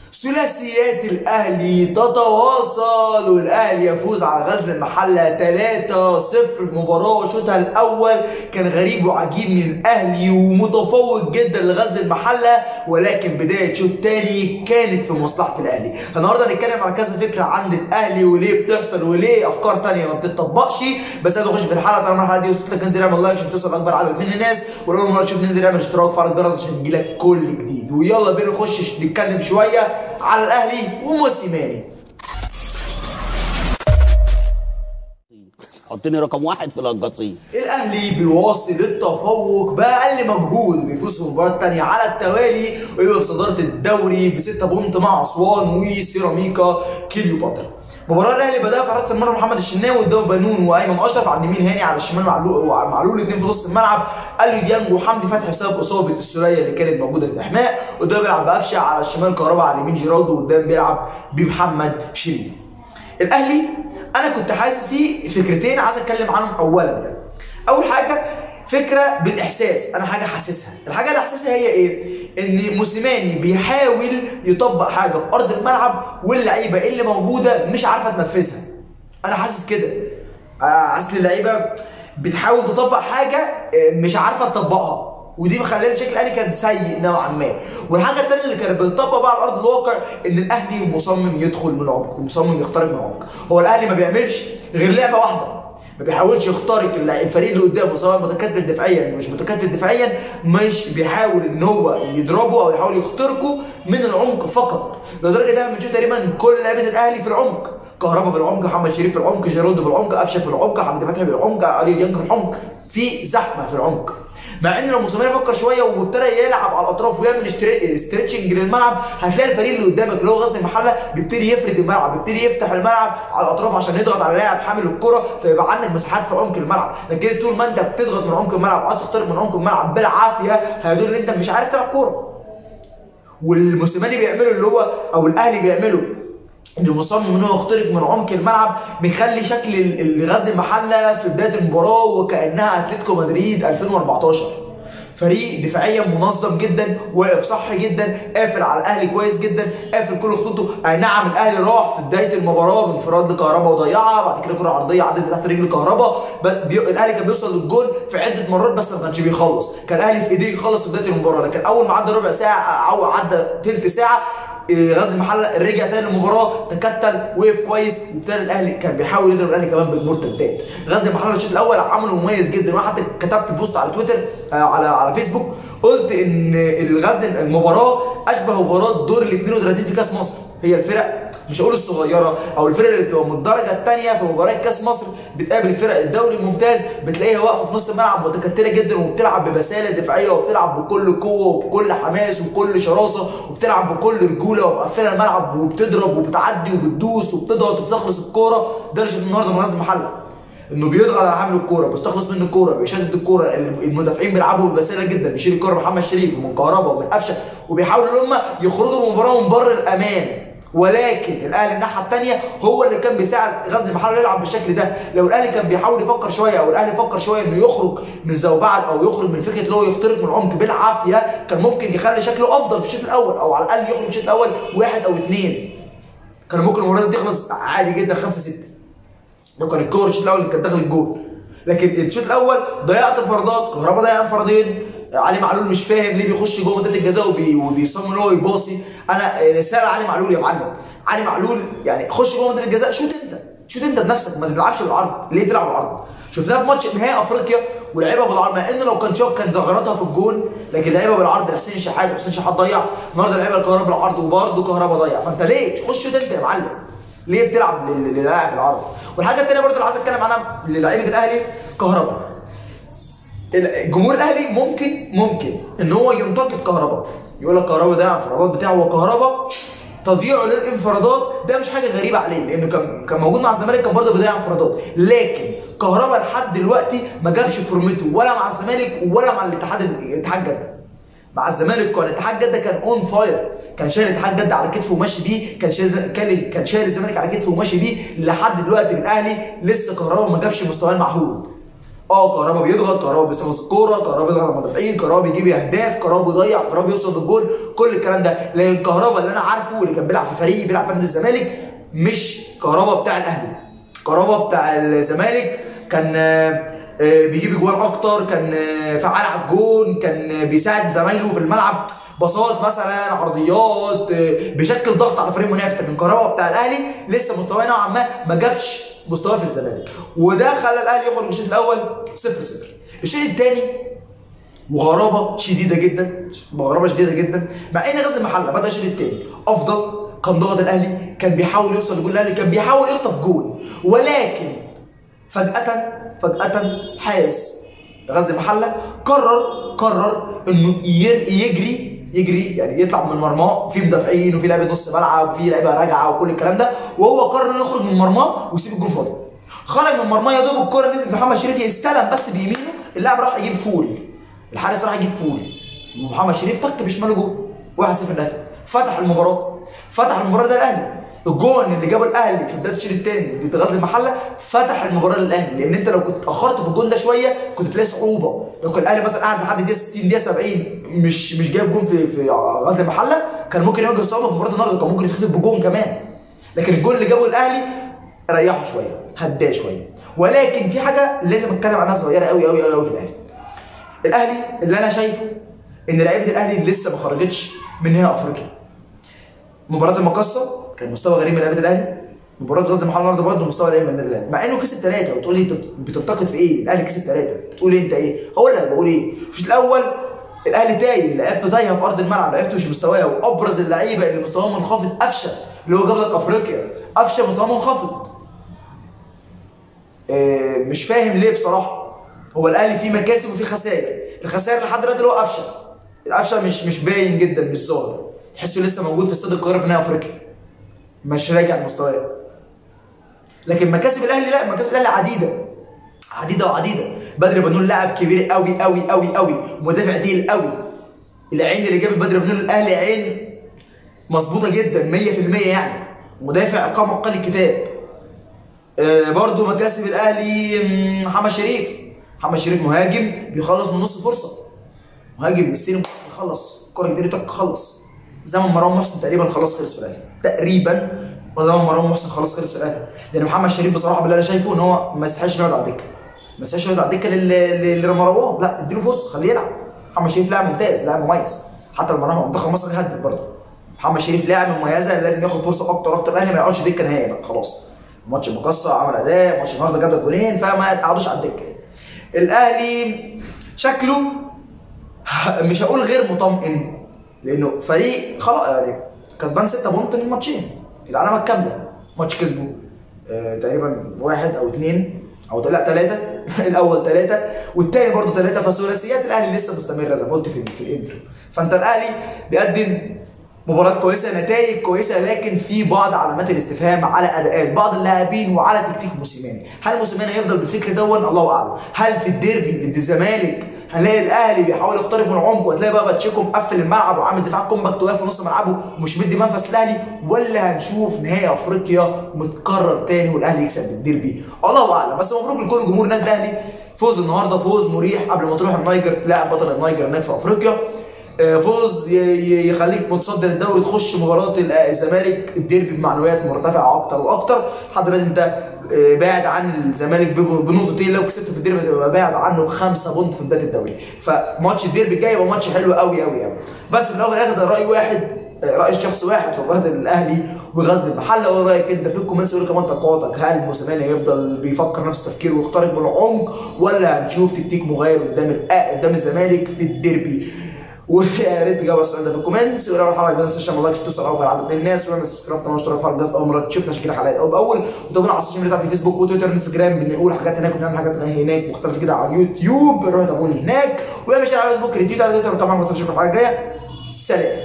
ثلاثيات الاهلي تتواصل والاهلي يفوز على غزل المحله 3-0 في مباراه شوطها الاول كان غريب وعجيب من الاهلي ومتفوق جدا لغزل المحله ولكن بدايه شوط تاني كانت في مصلحه الاهلي النهارده هنتكلم على كذا فكره عند الاهلي وليه بتحصل وليه افكار تانية ما بتطبقش بس انا بخش في الحلقه طالما الحلقه دي وصلت لك انزل اعمل لايك عشان توصل اكبر عدد من الناس ولو اول مره تشوف ننزل اعمل اشتراك وفعل الجرس عشان يجيلك كل جديد ويلا بينا نخش نتكلم شويه على الاهلي وموسيماني حطني رقم واحد في القصيم الاهلي بيواصل التفوق باقل مجهود بيفوز في المباراه الثانيه على التوالي ويبقى في صداره الدوري بستة بونت مع اسوان وسيراميكا كليوباترا مباراة الاهلي بدأ في حراسة المرمى محمد الشناوي قدام بنون وايمن اشرف على اليمين هاني على الشمال معلول معلول اثنين في نص الملعب اليو ديانج وحمدي فتحي بسبب اصابة السولية اللي كانت موجودة في الاحماء قدام بيلعب بقفشه على الشمال كهربا على اليمين جيرالدو قدام بيلعب بمحمد شريف الاهلي انا كنت حاسس فيه فكرتين عايز اتكلم عنهم اولا يعني اول حاجه فكره بالاحساس انا حاجه حاسسها الحاجه اللي حاسسها هي ايه ان موسيماني بيحاول يطبق حاجه في ارض الملعب واللعيبه اللي موجوده مش عارفه تنفذها انا حاسس كده اصل اللعيبه بتحاول تطبق حاجه مش عارفه تطبقها ودي مخليه الشكل الاهلي كان سيء نوعا ما والحاجه الثانيه اللي كانت بتطبق بقى على ارض الواقع ان الاهلي مصمم يدخل من العمق ومصمم يخترق من العمق هو الاهلي ما بيعملش غير لعبه واحده ما بيحاولش يخترق الفريق اللي قدامه سواء متكتل دفاعيا مش متكتل دفاعيا مش بيحاول ان هو يضربه او يحاول يخترقه من العمق فقط لدرجه ان احنا بنشوف تقريبا كل لعيبه الاهلي في العمق كهربا في العمق محمد شريف في العمق جيرالدو في العمق قفشه في العمق حمدي فتحي في العمق علي ديانج في العمق في زحمه في العمق مع ان لو موسيماني فكر شويه وابتدى يلعب على الاطراف ويعمل ستريتشنج للملعب هتلاقي الفريق اللي قدامك اللي هو غزل المحله بيبتدي يفرد الملعب بيبتدي يفتح الملعب على الاطراف عشان يضغط على لاعب حامل الكره فيبقى عندك مساحات في عمق الملعب لكن طول ما انت بتضغط من عمق الملعب وعايز تخترق من عمق الملعب بالعافيه هيدل ان انت مش عارف تلعب كوره والموسيماني بيعمله اللي هو او الاهلي بيعمله اللي مصمم ان هو يخترق من عمق الملعب بيخلي شكل غزل المحله في بدايه المباراه وكانها اتلتيكو مدريد 2014 فريق دفاعيا منظم جدا واقف صح جدا قافل على الاهلي كويس جدا قافل كل خطوطه اي نعم الاهلي راح في بدايه المباراه بانفراد لكهربا وضيعها بعد كده كره عرضيه عدت من تحت رجل كهربا الاهلي كان بيوصل للجول في عده مرات بس ما كانش بيخلص كان الاهلي في ايديه يخلص في بدايه المباراه لكن اول ما عدى ربع ساعه او عدى ثلث ساعه غزل المحله رجع تاني للمباراه تكتل وقف كويس وابتدى الاهلي كان بيحاول يضرب الاهلي كمان بالمرتدات غزل المحله الشوط الاول عمله مميز جدا وانا حتى كتبت بوست على تويتر على على فيسبوك قلت ان الغزل المباراه اشبه مباراه دور ال 32 في كاس مصر هي الفرق مش هقول الصغيره او الفرق اللي بتبقى من الدرجه الثانيه في مباراه كاس مصر بتقابل الفرق الدوري الممتاز بتلاقيها واقفه في نص الملعب متكتله جدا وبتلعب ببساله دفاعيه وبتلعب بكل قوه وبكل حماس وبكل شراسه وبتلعب بكل رجوله ومقفله الملعب وبتضرب وبتعدي وبتدوس وبتضغط وبتخلص الكوره ده اللي النهارده من غزل المحله انه بيضغط على حامل الكوره بيستخلص منه الكوره بيشدد الكوره المدافعين بيلعبوا ببساله جدا بيشيل الكوره محمد شريف ومن كهربا ومن قفشه وبيحاولوا ان هم يخرجوا من المباراه من بر الامان ولكن الاهلي الناحيه الثانيه هو اللي كان بيساعد غزل المحله يلعب بالشكل ده لو الاهلي كان بيحاول يفكر شويه او الاهلي فكر شويه انه يخرج من زوبعه او يخرج من فكره اللي هو يخترق من العمق بالعافيه كان ممكن يخلي شكله افضل في الشوط الاول او على الاقل يخرج الشوط الاول واحد او اثنين كان ممكن المباراه دي تخلص عادي جدا 5 6 لو كان الكور الشوط الاول اللي كان داخل الجول لكن الشوط الاول ضيعت انفرادات كهربا ضيع انفرادين علي معلول مش فاهم ليه بيخش جوه منطقه الجزاء وبي وبيصمم ان هو يباصي انا رساله علي معلول يا معلم علي معلول يعني خش جوه منطقه الجزاء شوت انت شوت انت بنفسك ما تلعبش بالعرض ليه تلعب بالعرض شفناها في ماتش نهائي افريقيا ولعبها بالعرض مع ان لو كان شوك كان زغرتها في الجون لكن لعبها بالعرض لحسين الشحات وحسين الشحات ضيع النهارده لعبها الكهرباء بالعرض وبرده كهربا ضيع فانت ليه خش شوت انت يا معلم ليه بتلعب للاعب بالعرض والحاجه الثانيه برده اللي عايز اتكلم عنها للاعيبه الاهلي كهربا الجمهور الاهلي ممكن ممكن ان هو ينتقد كهربا يقول لك كهربا ده انفرادات بتاعه وكهربا تضييعه للانفرادات ده مش حاجه غريبه عليه لانه كان كان موجود مع الزمالك كان برضه بيضيع انفرادات لكن كهربا لحد دلوقتي ما جابش فورمته ولا مع الزمالك ولا مع الاتحاد الاتحاد جده مع الزمالك كان الاتحاد جده كان اون فاير كان شايل الاتحاد جده على كتفه وماشي بيه كان شايل كان كان شايل الزمالك على كتفه وماشي بيه لحد دلوقتي الاهلي لسه كهربا ما جابش مستواه المعهود اه كهربا بيضغط كهربا بيستخلص الكوره كهربا بيضغط على المدافعين كهربا بيجيب اهداف كهربا بيضيع كهربا بيوصل للجول كل الكلام ده لكن كهربا اللي انا عارفه اللي كان بيلعب في فريق بيلعب في نادي الزمالك مش كهربا بتاع الاهلي كهربا بتاع الزمالك كان آه، آه، بيجيب اجوان اكتر كان آه، فعال على الجون كان آه، بيساعد زمايله في الملعب باصات مثلا عرضيات آه، بيشكل ضغط على فريق منافس لكن كهربا بتاع الاهلي لسه مستواه نوعا ما ما جابش مستواه في الزمالك وده خلى الاهلي يخرج الشوط الاول 0 0 الشوط الثاني وغرابه شديده جدا غرابه شديده جدا مع ان غزل المحله بدا الشوط الثاني افضل كان ضغط الاهلي كان بيحاول يوصل لجول الاهلي كان بيحاول يخطف جول ولكن فجاه فجاه حارس غزل المحله قرر قرر انه ير- يجري يجري يعني يطلع من مرماه في مدافعين وفي لعيبه نص ملعب وفي لعيبه راجعه وكل الكلام ده وهو قرر انه يخرج من مرماه ويسيب الجون فاضي خرج من مرماه يا دوب الكوره نزلت محمد شريف يستلم بس بيمينه اللاعب راح يجيب فول الحارس راح يجيب فول ومحمد شريف طق بشماله جول 1-0 الاهلي فتح المباراه فتح المباراه ده الاهلي الجون اللي جابه الاهلي في بدايه الشوط الثاني ضد غزل المحله فتح المباراه للاهلي لان انت لو كنت اتاخرت في الجون ده شويه كنت تلاقي صعوبه لو كان الاهلي مثلا قاعد لحد الدقيقه 60 دقيقه 70 مش مش جايب جون في في غزل المحله كان ممكن يواجه صعوبه في مباراه النهارده كان ممكن يتخطف بجون كمان لكن الجون اللي جابه الاهلي ريحه شويه هداه شويه ولكن في حاجه لازم اتكلم عنها صغيره قوي قوي قوي في الاهلي الاهلي اللي انا شايفه ان لعيبه الاهلي لسه ما خرجتش من نهائي افريقيا مباراه المقصه كان مستوى غريب من لعيبه الاهلي مباراه غزل المحله النهارده برضه مستوى غريب من النادي الاهلي مع انه كسب ثلاثه وتقول لي انت بتنتقد في ايه الاهلي كسب ثلاثه بتقول إيه انت ايه هقول لك بقول ايه في الشوط الاول الاهلي تايه لعيبته تايهه في ارض الملعب لعيبته مش مستواه وابرز اللعيبه اللي مستواهم منخفض قفشه اللي هو جاب لك افريقيا قفشه مستواه منخفض آه، مش فاهم ليه بصراحه هو الاهلي فيه مكاسب وفيه خسائر الخسائر لحد دلوقتي اللي هو قفشه القفشه مش مش باين جدا مش ظاهر تحسه لسه موجود في استاد القاهره في نهائي افريقيا مش راجع لمستواه لكن مكاسب الاهلي لا مكاسب الاهلي عديده عديده وعديده بدر بنون لاعب كبير قوي قوي قوي قوي مدافع تقيل قوي العين اللي جابت بدر بنون الاهلي عين مظبوطه جدا 100% يعني مدافع قام قال الكتاب آه، برضو مكاسب الاهلي مم، محمد شريف محمد شريف مهاجم بيخلص من نص فرصه مهاجم يستلم يخلص الكره جديده تك خلص زمن مروان محسن تقريبا خلاص خلص في الاهلي تقريبا زمن مروان محسن خلاص خلص في الاهلي لان محمد شريف بصراحه باللي انا شايفه ان هو ما يستحقش انه يقعد على الدكه ما يستحقش يقعد على الدكه لل- لل- لمروان لا اديله فرصه خليه يلعب محمد شريف لاعب ممتاز لاعب مميز حتى لما راح منتخب مصر يهدف برضه محمد شريف لاعب مميزه لازم ياخد فرصه اكتر اكتر الاهلي ما يقعدش دكه نهائي بقى خلاص ماتش المقصه عمل اداء ماتش النهارده جاب لك جولين فما تقعدوش على الدكه الاهلي شكله مش هقول غير مطمئن لانه فريق خلاص يعني كسبان 6 بونت من ماتشين العلامه الكامله ماتش كسبه آه تقريبا واحد او اثنين او لا ثلاثه الاول ثلاثه والثاني برضه ثلاثه فثلاثيات الاهلي لسه مستمره زي ما قلت في, في الانترو فانت الاهلي بيقدم مباريات كويسه نتائج كويسه لكن في بعض علامات الاستفهام على اداءات بعض اللاعبين وعلى تكتيك موسيماني هل موسيماني هيفضل بالفكر دون الله اعلم هل في الديربي ضد الزمالك هنلاقي الاهلي بيحاول يقترب من العمق وتلاقي بقى باتشيكو مقفل الملعب وعامل دفاع كومباكت واقف في نص ملعبه ومش مدي منفس الاهلي ولا هنشوف نهائي افريقيا متكرر تاني والاهلي يكسب الديربي الله اعلم بس مبروك لكل جمهور النادي الاهلي فوز النهارده فوز مريح قبل ما تروح النيجر تلاعب بطل النيجر هناك في افريقيا آه، فوز ي- ي- يخليك متصدر الدوري تخش مباراه ال- الزمالك الديربي بمعنويات مرتفعه اكتر واكتر لحد دلوقتي انت آه، بعد عن الزمالك بب- بنقطتين لو كسبت في الديربي تبقى بعد عنه خمسه بونت في بدايه الدوري فماتش الديربي الجاي يبقى ماتش حلو قوي قوي قوي بس في الاول والاخر ده راي واحد آه، راي شخص واحد في مباراه الاهلي وغزل المحله وايه رايك انت في الكومنتس قول لي كمان توقعاتك هل موسيماني هيفضل بيفكر نفس التفكير ويخترق بالعمق ولا هنشوف تكتيك مغاير قدام ال- آه، قدام الزمالك في الديربي ويا ريت تجاوب على السؤال ده في الكومنتس ولو الحلقه ما تنساش تعمل لايك توصل اكبر عدد من الناس واعمل سبسكرايب قناه واشتراك في الجهاز اول مره تشوف تشكيل حلقات اول باول وتابعونا على السوشيال ميديا بتاعتي فيسبوك وتويتر وانستجرام بنقول حاجات هناك وبنعمل حاجات هناك مختلفه كده على اليوتيوب روحوا تابعوني هناك واعمل شير على فيسبوك ريتويت على تويتر وطبعا ما تنساش الحلقه الجايه سلام